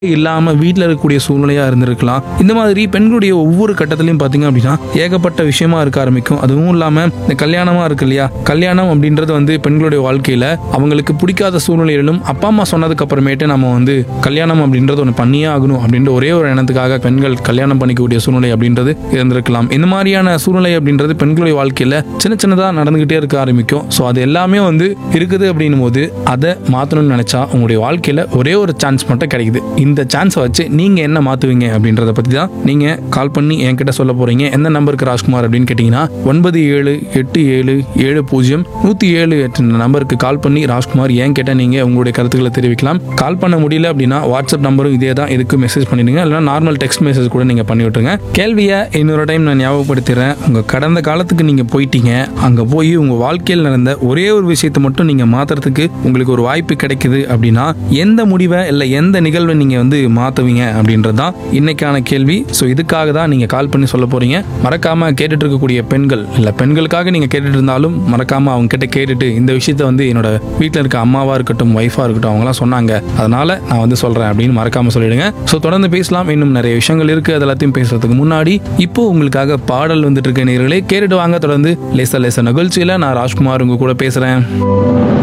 இல்லாம வீட்டில் இருக்கக்கூடிய சூழ்நிலையா இருந்திருக்கலாம் இந்த மாதிரி பெண்களுடைய ஒவ்வொரு கட்டத்திலையும் பார்த்தீங்க அப்படின்னா ஏகப்பட்ட விஷயமா இருக்க ஆரம்பிக்கும் அதுவும் இல்லாம இந்த கல்யாணமா இருக்கு இல்லையா கல்யாணம் அப்படின்றது வந்து பெண்களுடைய வாழ்க்கையில அவங்களுக்கு பிடிக்காத சூழ்நிலையிலும் அப்பா அம்மா சொன்னதுக்கு அப்புறமேட்டு நம்ம வந்து கல்யாணம் அப்படின்றது ஒன்று பண்ணியே ஆகணும் அப்படின்ற ஒரே ஒரு எண்ணத்துக்காக பெண்கள் கல்யாணம் பண்ணிக்கக்கூடிய சூழ்நிலை அப்படின்றது இருந்திருக்கலாம் இந்த மாதிரியான சூழ்நிலை அப்படின்றது பெண்களுடைய வாழ்க்கையில சின்ன சின்னதாக நடந்துகிட்டே இருக்க ஆரம்பிக்கும் ஸோ அது எல்லாமே வந்து இருக்குது அப்படின்னும் போது அதை மாற்றணும்னு நினைச்சா உங்களுடைய வாழ்க்கையில ஒரே ஒரு சான்ஸ் மட்டும் கிடைக்குது இந்த சான்ஸை வச்சு நீங்க என்ன மாத்துவீங்க அப்படின்றத பத்தி தான் நீங்க கால் பண்ணி என்கிட்ட சொல்ல போறீங்க எந்த நம்பருக்கு ராஜ்குமார் அப்படின்னு கேட்டீங்கன்னா ஒன்பது ஏழு எட்டு ஏழு ஏழு பூஜ்ஜியம் நூத்தி ஏழு எட்டு நம்பருக்கு கால் பண்ணி ராஜ்குமார் ஏன் கேட்ட நீங்க உங்களுடைய கருத்துக்களை தெரிவிக்கலாம் கால் பண்ண முடியல அப்படின்னா வாட்ஸ்அப் நம்பரும் இதே தான் இதுக்கு மெசேஜ் பண்ணிடுங்க இல்லைனா நார்மல் டெக்ஸ்ட் மெசேஜ் கூட நீங்க பண்ணி விட்டுருங்க கேள்வியை இன்னொரு டைம் நான் ஞாபகப்படுத்திடுறேன் உங்க கடந்த காலத்துக்கு நீங்க போயிட்டீங்க அங்க போய் உங்க வாழ்க்கையில் நடந்த ஒரே ஒரு விஷயத்தை மட்டும் நீங்க மாத்துறதுக்கு உங்களுக்கு ஒரு வாய்ப்பு கிடைக்குது அப்படின்னா எந்த முடிவை இல்லை எந்த நிகழ்வை நீங்க வந்து மாத்துவீங்க அப்படின்றது தான் இன்னைக்கான கேள்வி ஸோ இதுக்காக தான் நீங்க கால் பண்ணி சொல்ல போறீங்க மறக்காம கேட்டுட்டு இருக்கக்கூடிய பெண்கள் இல்ல பெண்களுக்காக நீங்க கேட்டுட்டு இருந்தாலும் மறக்காம அவங்க கிட்ட கேட்டுட்டு இந்த விஷயத்த வந்து என்னோட வீட்டில் இருக்க அம்மாவா இருக்கட்டும் ஒய்ஃபா இருக்கட்டும் அவங்களாம் சொன்னாங்க அதனால நான் வந்து சொல்றேன் அப்படின்னு மறக்காம சொல்லிடுங்க ஸோ தொடர்ந்து பேசலாம் இன்னும் நிறைய விஷயங்கள் இருக்கு அது எல்லாத்தையும் பேசுறதுக்கு முன்னாடி இப்போ உங்களுக்காக பாடல் வந்துட்டு இருக்க நேர்களே கேட்டுட்டு வாங்க தொடர்ந்து லேசா லேசா நிகழ்ச்சியில நான் ராஜ்குமார் உங்க கூட பேசுறேன்